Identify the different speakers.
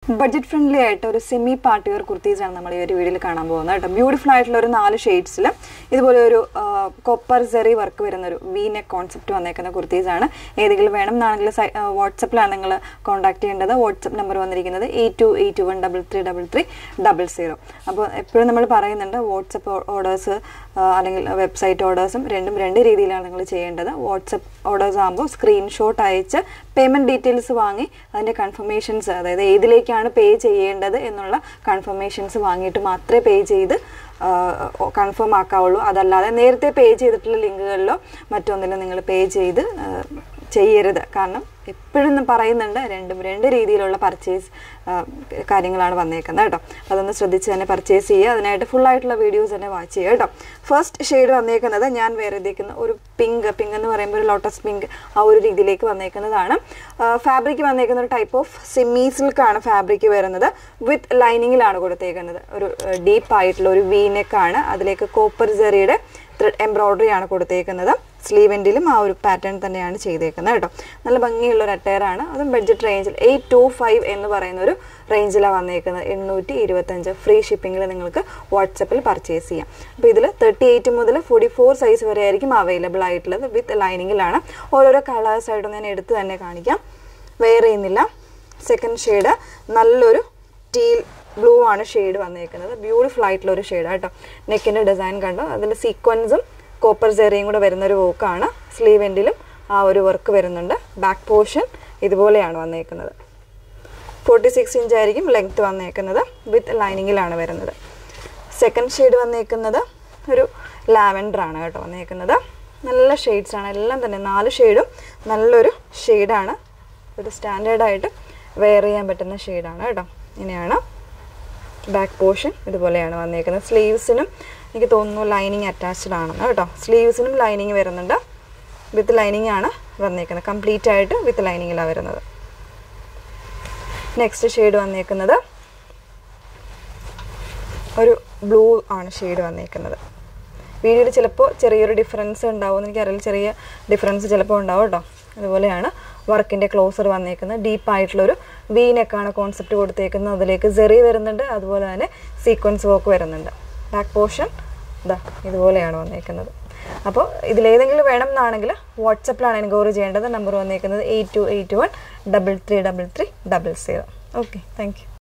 Speaker 1: budget friendly ആയിട്ട് ഒരു semi party wear kurtis ആണ് നമ്മൾ ഈ ഒരു വീഡിയോയിൽ കാണാൻ പോകുന്നത് കേട്ടോ ബ്യൂട്ടിഫുൾ ആയിട്ടുള്ള ഒരു നാല് ഷെയ്ഡ്സിൽ ഇതുപോലെ ഒരു കോപ്പർ സെറി വർക്ക് വരുന്ന ഒരു വി നെക്ക് കോൺസെപ്റ്റ് വന്നേക്കുന്ന കുർത്തീസ് ആണ് ഏതെങ്കിലും വേണം എന്നാണെങ്കിൽ വാട്സപ്പിലാണ് നിങ്ങൾ കോൺടാക്ട് ചെയ്യേണ്ടത് വാട്സപ്പ് നമ്പർ വന്നിരിക്കുന്നത് eight two eight one double three double three double zero അപ്പോൾ എപ്പോഴും നമ്മൾ പറയുന്നുണ്ട് വാട്സപ്പ് ഓർഡേഴ്സ് അല്ലെങ്കിൽ വെബ്സൈറ്റ് ഓർഡേഴ്സും രണ്ടും രണ്ട് രീതിയിലാണ് നിങ്ങൾ ചെയ്യേണ്ടത് വാട്സപ്പ് ഓർഡേഴ്സ് ആകുമ്പോൾ സ്ക്രീൻഷോട്ട് അയച്ച് പേയ്മെൻറ്റ് ഡീറ്റെയിൽസ് വാങ്ങി അതിൻ്റെ കൺഫർമേഷൻസ് അതായത് ഏതിലേക്കാണ് പേ ചെയ്യേണ്ടത് എന്നുള്ള കൺഫർമേഷൻസ് വാങ്ങിയിട്ട് മാത്രമേ പേ ചെയ്ത് കൺഫേം ആക്കാവുള്ളൂ അതല്ലാതെ നേരത്തെ പേ ചെയ്തിട്ടുള്ള ലിങ്കുകളിലോ മറ്റൊന്നിലോ നിങ്ങൾ പേ ചെയ്ത് ആ, ചെയ്യരുത് കാരണം എപ്പോഴും പറയുന്നുണ്ട് രണ്ടും രണ്ട് രീതിയിലുള്ള പർച്ചേസ് കാര്യങ്ങളാണ് വന്നേക്കുന്നത് കേട്ടോ അതൊന്ന് ശ്രദ്ധിച്ച് തന്നെ പർച്ചേസ് ചെയ്യുക അതിനായിട്ട് full ആയിട്ടുള്ള വീഡിയോസ് തന്നെ വാച്ച് ചെയ്യുക കേട്ടോ ഫസ്റ്റ് ഷെയ്ഡ് വന്നേക്കുന്നത് ഞാൻ വേറെ ഇതേക്കുന്ന ഒരു പിങ്ക് പിങ്ക് എന്ന് പറയുമ്പോൾ ഒരു ലോട്ടസ് പിങ്ക് ആ ഒരു രീതിയിലേക്ക് വന്നേക്കുന്നതാണ് ഫാബ്രിക് വന്നേക്കുന്ന ഒരു ടൈപ്പ് ഓഫ് സെമി സിൽക്കാണ് ഫാബ്രിക് വരുന്നത് വിത്ത് ലൈനിങ്ങിലാണ് കൊടുത്തേക്കുന്നത് ഒരു ഡീപ്പ് ആയിട്ടുള്ള ഒരു വി നെക്കാണ് അതിലേക്ക് കോപ്പർ ജെറിയുടെ ത്രെഡ് എംബ്രോയ്ഡറി ആണ് കൊടുത്തേക്കുന്നത് സ്ലീവെൻറ്റിലും ആ ഒരു പാറ്റേൺ തന്നെയാണ് ചെയ്തേക്കുന്നത് കേട്ടോ നല്ല ഭംഗിയുള്ള ഒരു അറ്റയറാണ് അതും ബഡ്ജറ്റ് റേഞ്ചിൽ എയ്റ്റ് ടു ഫൈവ് എന്ന് പറയുന്ന ഒരു റേഞ്ചിലാണ് വന്നേക്കുന്നത് എണ്ണൂറ്റി ഇരുപത്തഞ്ച് ഫ്രീ ഷിപ്പിങ്ങിൽ നിങ്ങൾക്ക് വാട്സപ്പിൽ പർച്ചേസ് ചെയ്യാം അപ്പോൾ ഇതിൽ തേർട്ടി എയ്റ്റ് മുതൽ ഫോർട്ടി ഫോർ സൈസ് വരെ ആയിരിക്കും അവൈലബിൾ ആയിട്ടുള്ളത് വിത്ത് ലൈനിങ്ങിലാണ് ഓരോരോ കളേഴ്സായിട്ട് ഞാൻ എടുത്ത് തന്നെ കാണിക്കാം വെയർ ചെയ്യുന്നില്ല സെക്കൻഡ് ഷെയ്ഡ് നല്ലൊരു ടീൽ ബ്ലൂ ആണ് ഷെയ്ഡ് വന്നേക്കുന്നത് ബ്യൂട്ടിഫുൾ ആയിട്ടുള്ള ഒരു ഷെയ്ഡ് കേട്ടോ നെക്കിൻ്റെ ഡിസൈൻ കണ്ടോ അതിൽ സീക്വൻസും കോപ്പർ ജെറിയും കൂടെ വരുന്ന ഒരു വർക്കാണ് സ്ലീവ് എൻഡിലും ആ ഒരു വർക്ക് വരുന്നുണ്ട് ബാക്ക് പോർഷൻ ഇതുപോലെയാണ് വന്നേക്കുന്നത് ഫോർട്ടി സിക്സ് ഇഞ്ച് ആയിരിക്കും ലെങ്ത് വന്നേക്കുന്നത് വിത്ത് ലൈനിങ്ങിലാണ് വരുന്നത് സെക്കൻഡ് ഷെയ്ഡ് വന്നേക്കുന്നത് ഒരു ലാവൻഡർ ആണ് കേട്ടോ വന്നേക്കുന്നത് നല്ല ഷെയ്ഡ്സ് ആണ് എല്ലാം തന്നെ നാല് ഷെയ്ഡും നല്ലൊരു ഷെയ്ഡാണ് ഒരു സ്റ്റാൻഡേർഡായിട്ട് വെയർ ചെയ്യാൻ പറ്റുന്ന ഷെയ്ഡാണ് കേട്ടോ ഇങ്ങനെയാണ് ബാക്ക് പോർഷൻ ഇതുപോലെയാണ് വന്നേക്കുന്നത് സ്ലീവ്സിനും എനിക്ക് തോന്നുന്നു ലൈനിങ് അറ്റാച്ച്ഡ് ആണെന്ന് കേട്ടോ സ്ലീവ്സിനും ലൈനിങ് വരുന്നുണ്ട് വിത്ത് ലൈനിങ് ആണ് വന്നേക്കുന്നത് കംപ്ലീറ്റ് ആയിട്ട് വിത്ത് ലൈനിങ്ങിലാണ് വരുന്നത് നെക്സ്റ്റ് ഷെയ്ഡ് വന്നേക്കുന്നത് ഒരു ബ്ലൂ ആണ് ഷെയ്ഡ് വന്നേക്കുന്നത് വീഡിയോയിൽ ചിലപ്പോൾ ചെറിയൊരു ഡിഫറൻസ് ഉണ്ടാവും എന്ന് എനിക്കറിയില്ല ചെറിയ ഡിഫറൻസ് ചിലപ്പോൾ ഉണ്ടാവും കേട്ടോ അതുപോലെയാണ് വർക്കിൻ്റെ ക്ലോസർ വന്നേക്കുന്നത് ഡീപ്പായിട്ടുള്ളൊരു വി നെക്കാണ് കോൺസെപ്റ്റ് കൊടുത്തേക്കുന്നത് അതിലേക്ക് സെറി വരുന്നുണ്ട് അതുപോലെ തന്നെ സീക്വൻസ് വർക്ക് വരുന്നുണ്ട് ബാക്ക് പോർഷൻ ഇതാ ഇതുപോലെയാണ് വന്നേക്കുന്നത് അപ്പോൾ ഇതിലേതെങ്കിലും വേണം എന്നാണെങ്കിൽ വാട്സപ്പിലാണ് എൻക്വയറി ചെയ്യേണ്ടത് നമ്പർ വന്നേക്കുന്നത് eight two eight one double three double three double zero okay thank U